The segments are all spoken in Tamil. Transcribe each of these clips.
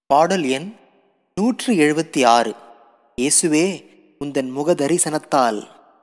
பாடல் எண் நூற்று எழுபத்தி ஆறு இயேசுவே உந்தன் முக தரிசனத்தால்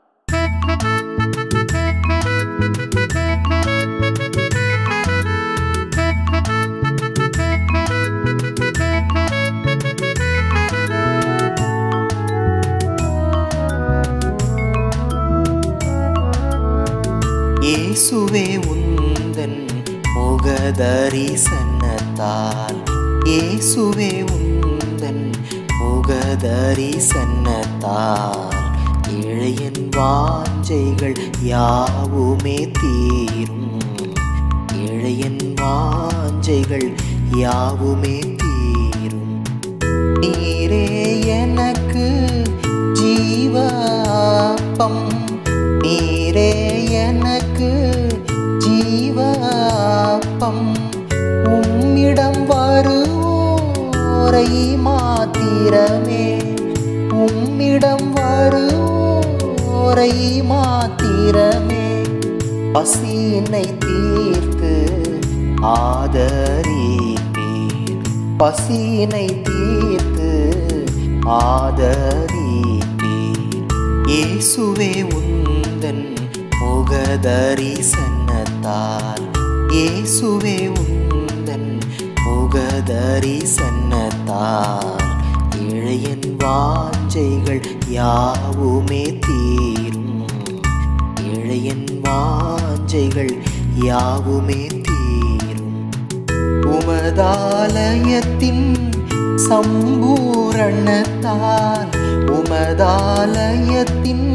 இயேசுவே உந்தன் முக தரிசனத்தால் இயேசுவே உந்தன் முக தரிசனத்தால் இழையன் வாஞ்சைகள் யாவுமே தீரும் இழையன் வாஞ்சைகள் யாவுமே தீரும் நீரே எனக்கு ஜீவாப்பம் நீரே எனக்கு ஜீவாப்பம் உம்மிடம் வருவோரை மாத்திரமே உம்மிடம் வருவோரை மாத்திரமே பசியினை தீர்த்து ஆதரிப்பீர் பசியினை தீர்த்து ஆதரிப்பீர் இயேசுவே உந்தன் முக தரிசனத்தால் இயேசுவே உந்தன் முக தரிசனத்தால் இழையன் வாஞ்சைகள் யாவுமே தீரும் இழையன் வாஞ்சைகள் யாவுமே தீரும் உமதாலயத்தின் சம்பூரணத்தால் உமதாலயத்தின்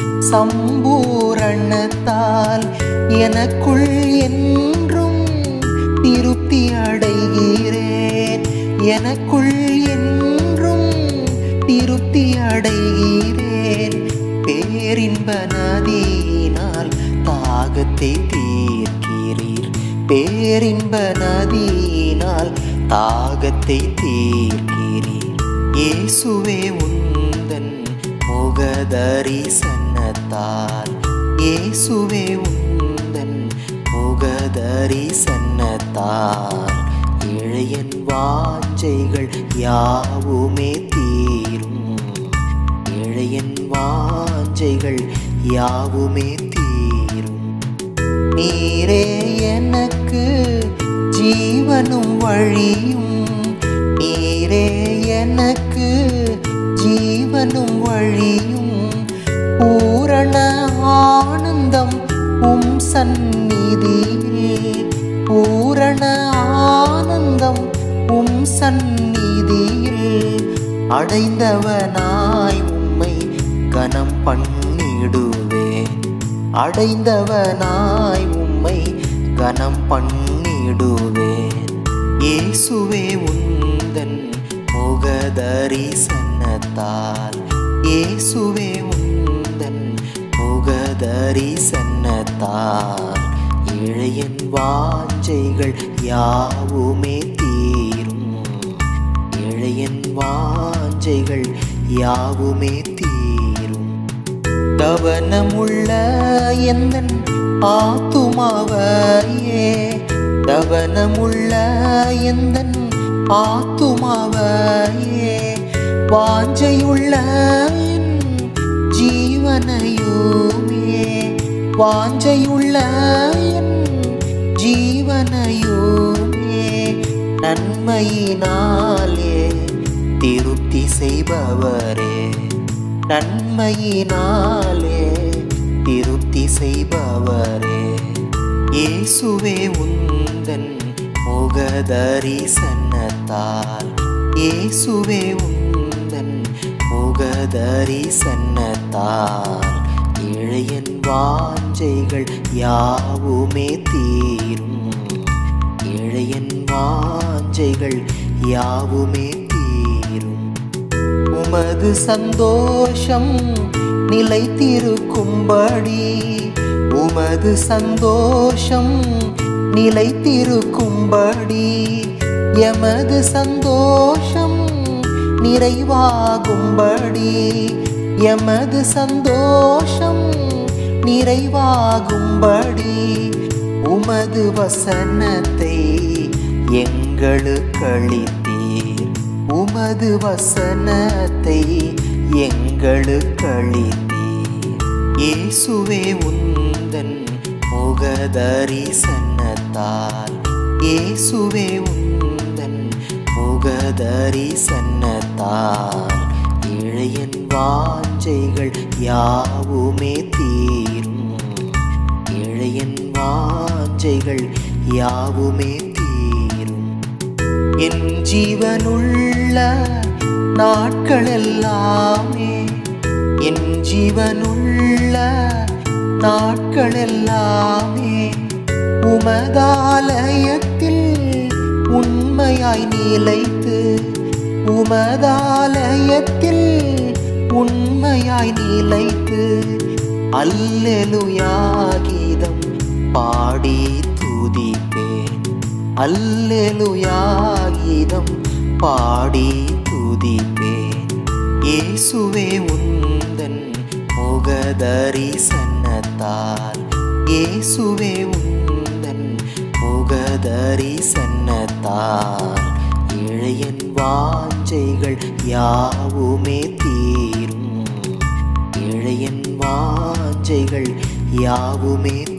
சம்பூரணத்தால் எனக்குள் என்றும் திருப்தி அடைகிறேன் எனக்குள் என்றும் திருப்தி அடைகிறேன் பேரின்ப நதியினால் தாகத்தை தீர்க்கிறீர் பேரின்ப நதியினால் தாகத்தை தீர்க்கிறீர் இயேசுவே உந்தன் முக தரிசனத்தால் இயேசுவே உந்தன் முக தரிசனத்தால் இழையன் வாஞ்சைகள் யாவுமே தீரும் இழையன் வாஞ்சைகள் யாவுமே தீரும் நீரே எனக்கு ஜீவனும் வழியும் நீரே எனக்கு ஜீவனும் வழியும் பூரண ஆனந்தம் உம் சந்நிதியில் பூரண ஆனந்தம் உம் சந்நிதியில் அடைந்தவனாய் உம்மை கனம் பண்ணிடுவேன் அடைந்தவனாய் உம்மை கனம் பண்ணிடுவேன் இயேசுவே உந்தன் முக தரிசனத்தால் இயேசுவே உந்தன் முக தரிசனத்தால் இழையன் வாஞ்சைகள் யாவுமே தீரும் இழையன் வாஞ்சைகள் யாவுமே தீரும் தவனமுள்ள எந்தன் ஆத்துமாவையே தவனமுள்ள எந்தன் ஆத்துமாவையே வாஞ்சையுள்ள என் ஜீவனையுமே வாஞ்சையுள்ள என் ஜீவனையுமே நன்மையினாலே திருப்தி செய்பவரே நன்மையினாலே திருப்தி செய்பவரே இயேசுவே உந்தன் முக தரிசனத்தால் இயேசுவே உந்தன் முக தரிசனத்தால் இழையன் வாஞ்சைகள் யாவுமே தீரும் இழையன் வாஞ்சைகள் யாவுமே தீரும் உமது சந்தோஷம் நிலைத்திருக்கும்படி உமது சந்தோஷம் நிலைத்திருக்கும்படி எமது சந்தோஷம் நிறைவாகும்படி எமது சந்தோஷம் நிறைவாகும்படி உமது வசனத்தை எங்களுக்களித்தீர் உமது வசனத்தை எங்களுக்கு அளித்தீர் இயேசுவே உந்தன் முகதரிசனத்தால் இயேசுவே உந்தன் முகதரிசனத்தால் இழையன் வாஞ்சைகள் யாவுமே தீரும் இழையன் வாஞ்சைகள் யாவுமே தீரும் என் ஜீவனுள்ள நாட்களெல்லாமே என் ஜீவனுள்ள நாட்களெல்லாமே உமதாலயத்தில் உண்மையாய் நிலைத்து உமதாலயத்தில் உண்மையாய் நிலைத்து அல்லேலூயா கீதம் பாடி துதிப்பேன் அல்லேலூயா கீதம் பாடி துதிப்பேன் இயேசுவே உந்தன் முகதரிசனத்தால் இயேசுவே உந்தன் முகதரிசனத்தால் இழையன் வாஞ்சைகள் யாவுமே தீரும் இழையன் வாஞ்சைகள் யாவுமே